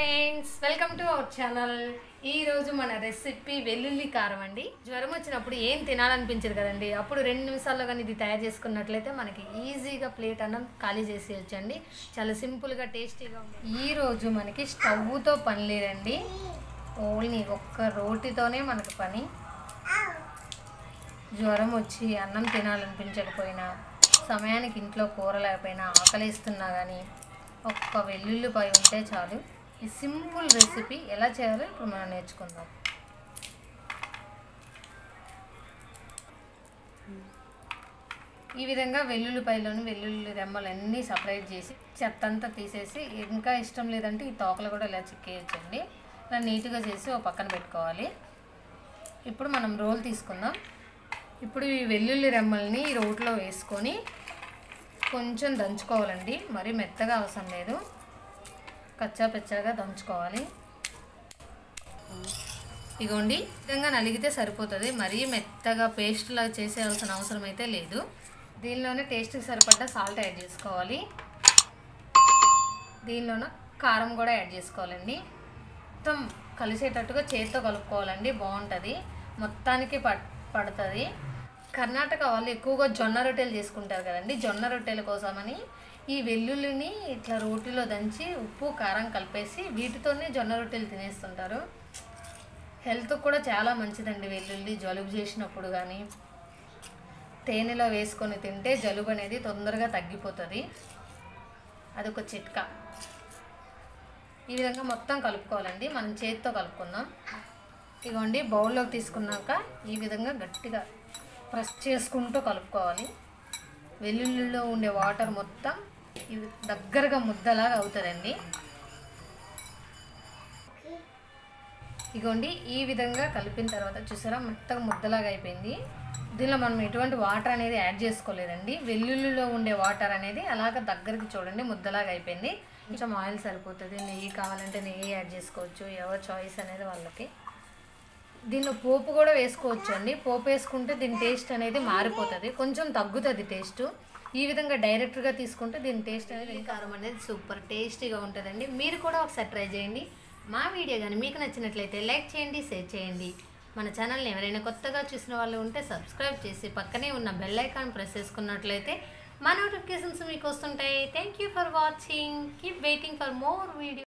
friends welcome to our channel ఈ రోజు మన రెసిపీ వెల్లుల్లి కారం అండి జ్వరం వచ్చినప్పుడు ఏం తినాలనిపించదు కదండి అప్పుడు రెండు నిమిషాల్లో కానీ ఇది తయారు చేసుకున్నట్లయితే మనకి ఈజీగా ప్లేట్ అన్నం ఖాళీ చేసేయచ్చండి చాలా సింపుల్గా టేస్టీగా ఉంటుంది ఈ రోజు మనకి స్టవ్తో పని లేదండి ఓన్లీ ఒక్క రోటితోనే మనకి పని జ్వరం వచ్చి అన్నం తినాలనిపించకపోయినా సమయానికి ఇంట్లో కూర లేకపోయినా ఆకలిస్తున్నా కానీ ఒక్క వెల్లుల్లిపాయ ఉంటే చాలు ఈ సింపుల్ రెసిపీ ఎలా చేయాలో ఇప్పుడు మనం నేర్చుకుందాం ఈ విధంగా వెల్లుల్లిపాయలోని వెల్లుల్లి రెమ్మలన్నీ సపరేట్ చేసి చెత్త అంతా తీసేసి ఇంకా ఇష్టం లేదంటే ఈ తోకలు కూడా ఇలా చిక్కేయచ్చండి ఇలా నీట్గా చేసి ఒక పక్కన పెట్టుకోవాలి ఇప్పుడు మనం రోల్ తీసుకుందాం ఇప్పుడు ఈ వెల్లుల్లి రెమ్మల్ని ఈ రోట్లో వేసుకొని కొంచెం దంచుకోవాలండి మరీ మెత్తగా అవసరం లేదు కచ్చా పెచ్చగా దంచుకోవాలి ఇగోండి ఈ విధంగా నలిగితే సరిపోతుంది మరీ మెత్తగా పేస్ట్లా చేసేయాల్సిన అవసరం అయితే లేదు దీనిలోనే టేస్ట్కి సరిపడ్డ సాల్ట్ యాడ్ చేసుకోవాలి దీనిలోన కారం కూడా యాడ్ చేసుకోవాలండి మొత్తం కలిసేటట్టుగా చేతితో కలుపుకోవాలండి బాగుంటుంది మొత్తానికి పట్ పడుతుంది కర్ణాటక వాళ్ళు ఎక్కువగా జొన్న రొట్టెలు చేసుకుంటారు కదండి జొన్న రొట్టెల కోసమని ఈ వెల్లుల్లిని ఇట్లా రోటిలో దంచి ఉప్పు కారం కలిపేసి వీటితోనే జొన్న రొట్టెలు తినేస్తుంటారు హెల్త్ కూడా చాలా మంచిదండి వెల్లుల్లి జలుబు చేసినప్పుడు కానీ తేనెలో వేసుకొని తింటే జలుబు అనేది తొందరగా తగ్గిపోతుంది అదొక చిట్కా ఈ విధంగా మొత్తం కలుపుకోవాలండి మనం చేతితో కలుపుకుందాం ఇదిగోండి బౌల్లోకి తీసుకున్నాక ఈ విధంగా గట్టిగా ప్రెస్ చేసుకుంటూ కలుపుకోవాలి వెల్లుల్లిలో ఉండే వాటర్ మొత్తం ఇవి దగ్గరగా ముద్దలాగా అవుతుందండి ఇగోండి ఈ విధంగా కలిపిన తర్వాత చూసారా మెత్తగా ముద్దలాగా అయిపోయింది దీనిలో మనం ఎటువంటి వాటర్ అనేది యాడ్ చేసుకోలేదండి వెల్లుల్లిలో ఉండే వాటర్ అనేది అలాగ దగ్గరికి చూడండి ముద్దలాగా అయిపోయింది కొంచెం ఆయిల్ సరిపోతుంది నెయ్యి కావాలంటే నెయ్యి యాడ్ చేసుకోవచ్చు ఎవరి చాయిస్ అనేది వాళ్ళకి దీనిలో పోపు కూడా వేసుకోవచ్చు అండి పోపు వేసుకుంటే దీని టేస్ట్ అనేది మారిపోతుంది కొంచెం తగ్గుతుంది టేస్ట్ ఈ విధంగా డైరెక్ట్గా తీసుకుంటే దీని టేస్ట్ అనేది కారం అనేది సూపర్ టేస్టీగా ఉంటుందండి మీరు కూడా ఒకసారి ట్రై చేయండి మా వీడియో కానీ మీకు నచ్చినట్లయితే లైక్ చేయండి షేర్ చేయండి మన ఛానల్ని ఎవరైనా కొత్తగా చూసిన వాళ్ళు ఉంటే సబ్స్క్రైబ్ చేసి పక్కనే ఉన్న బెల్ ఐకాన్ ప్రెస్ చేసుకున్నట్లయితే మా నోటిఫికేషన్స్ మీకు వస్తుంటాయి thank you for watching keep waiting for more video